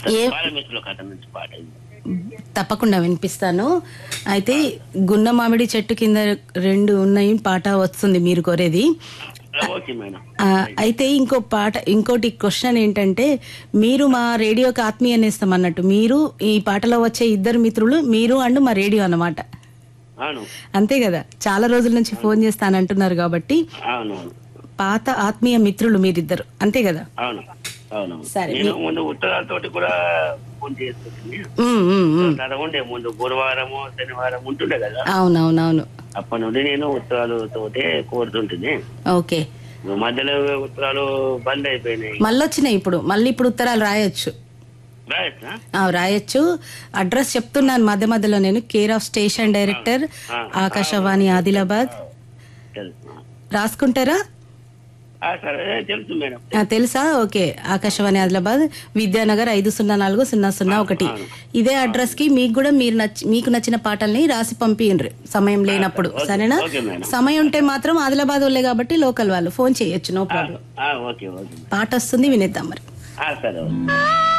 ఏ- బాలమిత్రుల కథ నుంచి పాట ఇది. తప్పకుండా వినిపిస్తాను అయితే గున్న మామిడి చెట్టు కింద రెండు ఉన్నాయి పాట వస్తుంది మీరు కోరేది ఓకే మేడం ఆ, అయితే ఇంకో పాట ఇంకోటి క్వశ్చన్ ఏంటంటే మీరు మా రేడియోకి ఆత్మీయ నేస్తం అన్నట్టు మీరు ఈ పాటలో వచ్చే ఇద్దరు మిత్రులు మీరు అండ్ మా రేడియో అన్నమాట అవును అంతే కదా చాలా రోజుల నుంచి ఫోన్ చేస్తానంటున్నారు కాబట్టి అవును అవును పాత ఆత్మీయ మిత్రులు మీరిద్దరు అంతే కదా అవును అవును సరే, నేను ముందు ఉత్తరాలతోటి కూడా ఫోన్ చేస్తుంది ఉమ్, ఉమ్, ఉమ్. అలా ఉండే ముందు గురువారము శనివారం ఉంటుండే కదా అవునవునవును అప్పటి నుండి నేను ఉత్తరాలతోటే కోరుతుంటుంది ఓకే మధ్యలో ఉత్తరాలు బంద్ అయిపోయినాయి మళ్ళొచ్చినాయి ఇప్పుడు మళ్ళీ ఇప్పుడు ఉత్తరాలు రాయొచ్చు రాయొచ్చా? ఆ, రాయొచ్చు అడ్రస్ చెప్తున్నాను మధ్య మధ్యలో నేను care of station director Akashvani Adilabad తెలుసు రాసుకుంటారా ఆ, సరే తెలుసు మేడం ఆ, తెలుసా ఓకే ఆకాశవాణి ఆదిలాబాద్ విద్యానగర్ ఐదు సున్నా నాలుగు సున్నా సున్నా ఒకటి ఇదే అడ్రస్ కి మీకు కూడా మీరు నచ్చి మీకు నచ్చిన పాటల్ని రాసి పంపియండి సమయం లేనప్పుడు సరేనా ఓకే మేడం సమయం ఉంటే మాత్రం ఆదిలాబాద్ వాళ్ళే కాబట్టి లోకల్ వాళ్ళు ఫోన్ చేయొచ్చు నో ప్రాబ్లం ఆ, ఓకే ఓకే పాట వస్తుంది వినేద్దాం మరి ఆ, సరే ఓకే